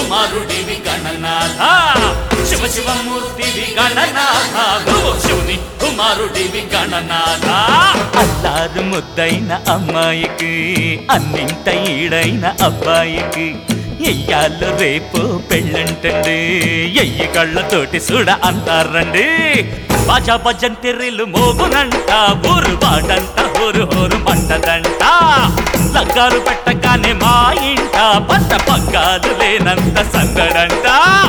కుమారుడివి గణనాథ శివ శివమూర్తివి గణనాథ నువ్వు శివుని కుమారుడివి గణనాథ అల్లారు ముద్దైన అమ్మాయికి అన్నింట ఈడైన అబ్బాయికి ఎయ్యాళ్ళు రేపు పెళ్ళంటండి ఎయ్యి కళ్ళతోటి చూడ అంటారండి బాజా భజంతిర్రిలు మోగునంట ఊరు వాడంట ఊరు ఊరు మంటదంట లగ్గాలు పెట్టగానే మా ఇంట పట్ట పగ్గాలు లేనంత సంగడంట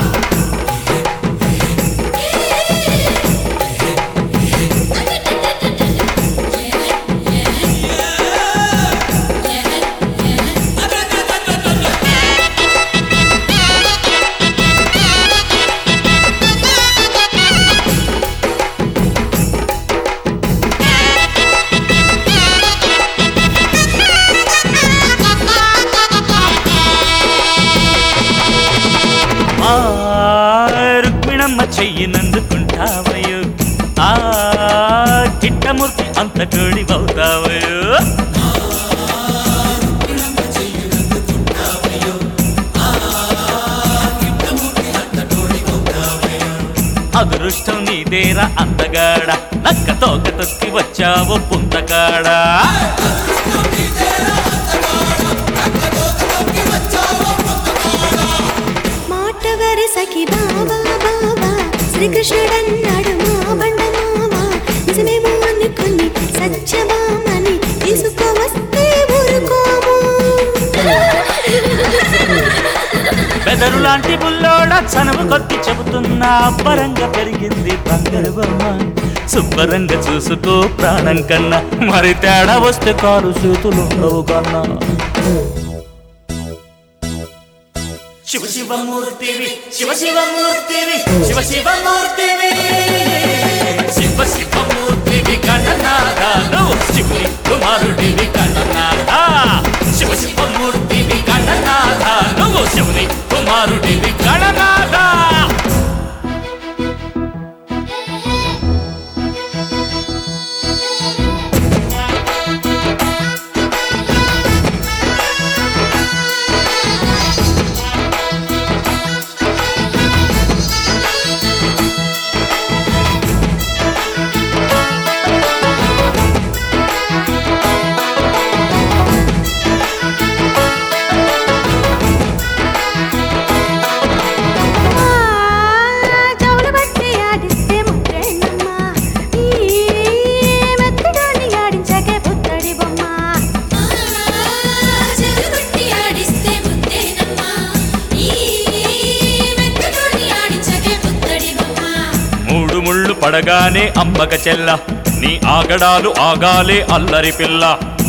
ఆ రుక్మిణమ్మ చెయ్యినందుకుంటావయో ఆ చిట్టమూర్తి అంత తోడివవుతావయో అదృష్టం నీదేరా అందగాడ నక్క తోక తొక్కి వచ్చావు పుంతకాడా మాట వరసకి బాబా బాబా శ్రీకృష్ణుడన్నాడు మా బండ మావా నిజమేమో అనుకుని సత్యభామని తీసుకువస్తే ఊరుకోము బెదరు లాంటి బుల్లోడ చనువు కొద్ది చెబుతున్నా అబ్బరంగా పెరిగింది బంగారు బొమ్మ శుభ్రంగా చూసుకో ప్రాణం కన్నా మరి తేడా వస్తే కారు చేతులు ఉండవు కన్నా శివ శివమూర్తివి శివ శివమూర్తివి శివ శివమూర్తివి శివ శివమూర్తివి గణనాథ నువ్వు శివుని కుమారుడివి గణనాథ శివ శివమూర్తివి గణనాథ నువ్వు శివుని కుమారుడివి గణనాథ ఆ, చెవులు బట్టి ఆడిస్తే ముద్రేనమ్మ. ఈ మెత్తడాన్ని ఆడించాకే పుత్తడి బొమ్మ. చెరుగొట్టి ఆడిస్తే ముద్దేనమ్మా ఈ మెత్తతోటి ఆడించకే పుత్తడి బొమ్మ మూడు ముళ్ళు పడగానే అంబక చెల్ల నీ ఆగడాలు ఆగాలే అల్లరి పిల్ల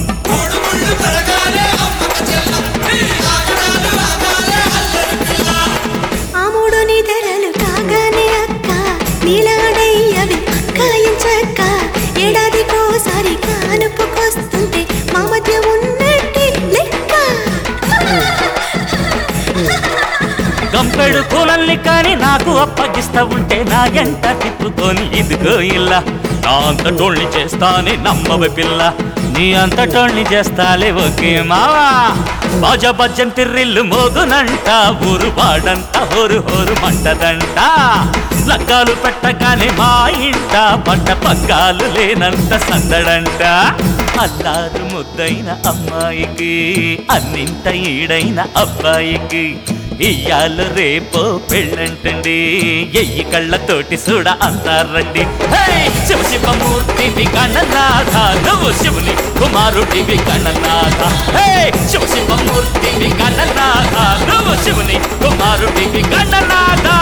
ఆ మూడు నిధరలు కాగానే అక్క నీలాడయ్యవి అక్కాయించక్క ఏడాదికోసారి కానుపుకొస్తుంటే మా మధ్య ఉన్నట్టి లెక్క గంపెడు కూలల్ని కాని నాకు అప్పగిస్తా ఉంటే నా ఎంట తిప్పుకొని ఇదిగో ఇల్ల నా అంతటోళ్ళని చేస్తానే నమ్మవ పిల్ల నీ అంతటోళ్ళని చేస్తాలే ఓకే మావా బాజ బజ్జం తిర్రిల్లు మోగునంట ఊరు వాడంట హోరు హోరు మంటదంట లగ్గాలు పెట్టగానే మా ఇంట పట్ట పగ్గాలు లేనంత సందడంట అల్లారు ముద్దైన అమ్మాయికి అన్నింట ఈడైన అబ్బాయికి ఇయ్యాలు రేపో పెళ్ళంటండి ఎయ్యి కళ్ళతోటి చూడ అంటారండి హే! శివ శివమూర్తివి గణనాథ నువ్వు శివుని కుమారుడివి గణనాథ హే! శివ శివమూర్తివి గణనాథ నువ్వు శివుని కుమారుడివి గణనాథ